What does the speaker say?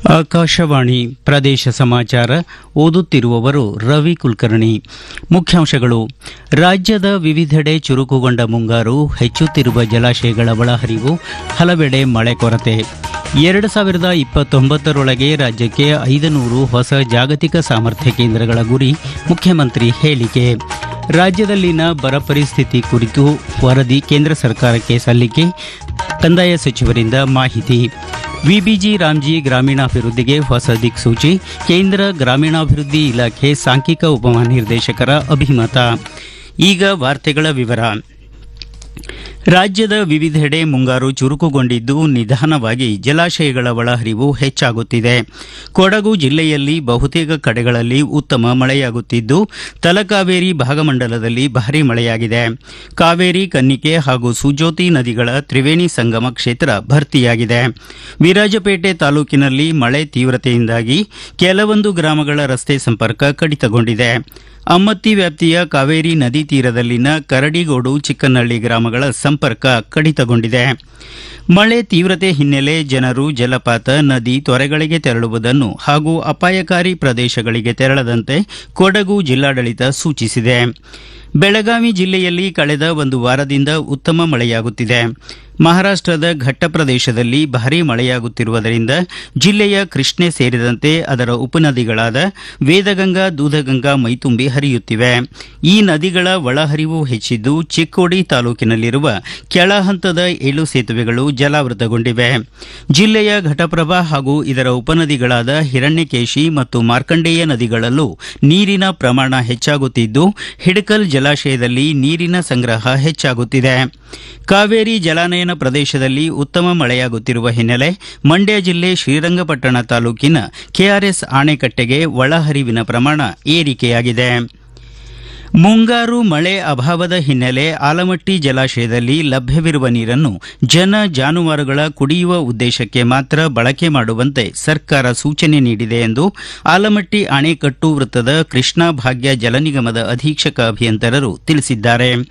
ಆಕಾಶವಾಣಿ ಪ್ರದೇಶ ಸಮಾಚಾರ ಓದುತ್ತಿರುವವರು ರವಿ ಕುಲಕರ್ಣಿ ಮುಖ್ಯಾಂಶಗಳು ರಾಜ್ಯದ ವಿವಿಧೆಡೆ ಚುರುಕುಗೊಂಡ ಮುಂಗಾರು ಹೆಚ್ಚುತ್ತಿರುವ ಜಲಾಶಯಗಳ ಒಳಹರಿವು ಹಲವೆಡೆ ಮಳೆ ಕೊರತೆ ಎರಡು ಸಾವಿರದ ಇಪ್ಪತ್ತೊಂಬತ್ತರೊಳಗೆ ರಾಜ್ಯಕ್ಕೆ ಐದನೂರು ಹೊಸ ಜಾಗತಿಕ ಸಾಮರ್ಥ್ಯ ಕೇಂದ್ರಗಳ ಗುರಿ ಮುಖ್ಯಮಂತ್ರಿ ಹೇಳಿಕೆ ರಾಜ್ಯದಲ್ಲಿನ ಬರ ಪರಿಸ್ಥಿತಿ ಕುರಿತು ವರದಿ ಕೇಂದ್ರ ಸರ್ಕಾರಕ್ಕೆ ಸಲ್ಲಿಕೆ ಕಂದಾಯ ಸಚಿವರಿಂದ ಮಾಹಿತಿ ವಿಬಿಜಿ ರಾಮ್ಜಿ ಗ್ರಾಮೀಣಾಭಿವೃದ್ಧಿಗೆ ಹೊಸ ದಿಕ್ಸೂಚಿ ಕೇಂದ್ರ ಗ್ರಾಮೀಣಾಭಿವೃದ್ಧಿ ಇಲಾಖೆ ಸಾಂಖ್ಯಿಕ ಉಪಮಹಾನಿರ್ದೇಶಕರ ಅಭಿಮತ ಈಗ ವಾರ್ತೆಗಳ ವಿವರ ರಾಜ್ಯದ ವಿವಿಧೆಡೆ ಮುಂಗಾರು ಚುರುಕುಗೊಂಡಿದ್ದು ನಿಧಾನವಾಗಿ ಜಲಾಶಯಗಳ ಒಳಹರಿವು ಹೆಚ್ಚಾಗುತ್ತಿದೆ ಕೊಡಗು ಜಿಲ್ಲೆಯಲ್ಲಿ ಬಹುತೇಕ ಕಡೆಗಳಲ್ಲಿ ಉತ್ತಮ ಮಳೆಯಾಗುತ್ತಿದ್ದು ತಲಕಾವೇರಿ ಭಾಗಮಂಡಲದಲ್ಲಿ ಭಾರೀ ಮಳೆಯಾಗಿದೆ ಕಾವೇರಿ ಕನ್ನಿಕೆ ಹಾಗೂ ಸುಜೋತಿ ನದಿಗಳ ತ್ರಿವೇಣಿ ಸಂಗಮ ಕ್ಷೇತ್ರ ಭರ್ತಿಯಾಗಿದೆ ವಿರಾಜಪೇಟೆ ತಾಲೂಕಿನಲ್ಲಿ ಮಳೆ ತೀವ್ರತೆಯಿಂದಾಗಿ ಕೆಲವೊಂದು ಗ್ರಾಮಗಳ ರಸ್ತೆ ಸಂಪರ್ಕ ಕಡಿತಗೊಂಡಿದೆ ಅಮ್ಮತ್ತಿ ವ್ಯಾಪ್ತಿಯ ಕಾವೇರಿ ನದಿ ತೀರದಲ್ಲಿನ ಕರಡಿಗೋಡು ಚಿಕ್ಕನಹಳ್ಳಿ ಗ್ರಾಮಗಳ ಸಂಪರ್ಕ ಕಡಿತಗೊಂಡಿದೆ ಮಳೆ ತೀವ್ರತೆ ಹಿನ್ನೆಲೆ ಜನರು ಜಲಪಾತ ನದಿ ತೊರೆಗಳಿಗೆ ತೆರಳುವುದನ್ನು ಹಾಗೂ ಅಪಾಯಕಾರಿ ಪ್ರದೇಶಗಳಿಗೆ ತೆರಳದಂತೆ ಕೊಡಗು ಜಿಲ್ಲಾಡಳಿತ ಸೂಚಿಸಿದೆ ಬೆಳಗಾವಿ ಜಿಲ್ಲೆಯಲ್ಲಿ ಕಳೆದ ಒಂದು ವಾರದಿಂದ ಉತ್ತಮ ಮಳೆಯಾಗುತ್ತಿದೆ ಮಹಾರಾಷ್ಟದ ಘಟ್ಟ ಪ್ರದೇಶದಲ್ಲಿ ಭಾರೀ ಮಳೆಯಾಗುತ್ತಿರುವುದರಿಂದ ಜಿಲ್ಲೆಯ ಕೃಷ್ಣೆ ಸೇರಿದಂತೆ ಅದರ ಉಪನದಿಗಳಾದ ವೇದಗಂಗಾ ದೂಧಗಂಗಾ ಮೈತುಂಬಿ ಹರಿಯುತ್ತಿವೆ ಈ ನದಿಗಳ ಒಳಹರಿವು ಹೆಚ್ಚಿದ್ದು ಚಿಕ್ಕೋಡಿ ತಾಲೂಕಿನಲ್ಲಿರುವ ಕೆಳ ಹಂತದ ಏಳು ಸೇತುವೆಗಳು ಜಲಾವೃತಗೊಂಡಿವೆ ಜಿಲ್ಲೆಯ ಘಟಪ್ರಭಾ ಹಾಗೂ ಇದರ ಉಪನದಿಗಳಾದ ಹಿರಣ್ಯಕೇಶಿ ಮತ್ತು ಮಾರ್ಕಂಡೇಯ ನದಿಗಳಲ್ಲೂ ನೀರಿನ ಪ್ರಮಾಣ ಹೆಚ್ಚಾಗುತ್ತಿದ್ದು ಹಿಡಕಲ್ ಜಲಾಶಯದಲ್ಲಿ ನೀರಿನ ಸಂಗ್ರಹ ಹೆಚ್ಚಾಗುತ್ತಿದೆ ಕಾವೇರಿ ಜಲಾನಯನ ಪ್ರದೇಶದಲ್ಲಿ ಉತ್ತಮ ಮಳೆಯಾಗುತ್ತಿರುವ ಹಿನ್ನೆಲೆ ಮಂಡ್ಯ ಜಿಲ್ಲೆ ಶ್ರೀರಂಗಪಟ್ಟಣ ತಾಲೂಕಿನ ಕೆಆರ್ಎಸ್ ಆಣೆಕಟ್ಟೆಗೆ ಒಳಹರಿವಿನ ಪ್ರಮಾಣ ಏರಿಕೆಯಾಗಿದೆ ಮುಂಗಾರು ಮಳೆ ಅಭಾವದ ಹಿನ್ನೆಲೆ ಆಲಮಟ್ಟಿ ಜಲಾಶಯದಲ್ಲಿ ಲಭ್ಯವಿರುವ ನೀರನ್ನು ಜನ ಜಾನುವಾರುಗಳ ಕುಡಿಯುವ ಉದ್ದೇಶಕ್ಕೆ ಮಾತ್ರ ಬಳಕೆ ಮಾಡುವಂತೆ ಸರ್ಕಾರ ಸೂಚನೆ ನೀಡಿದೆ ಎಂದು ಆಲಮಟ್ಟಿ ಅಣೆಕಟ್ಟು ವೃತ್ತದ ಕೃಷ್ಣಾ ಭಾಗ್ಯ ಜಲ ನಿಗಮದ ಅಧೀಕ್ಷಕ ಅಭಿಯಂತರರು ತಿಳಿಸಿದ್ದಾರೆ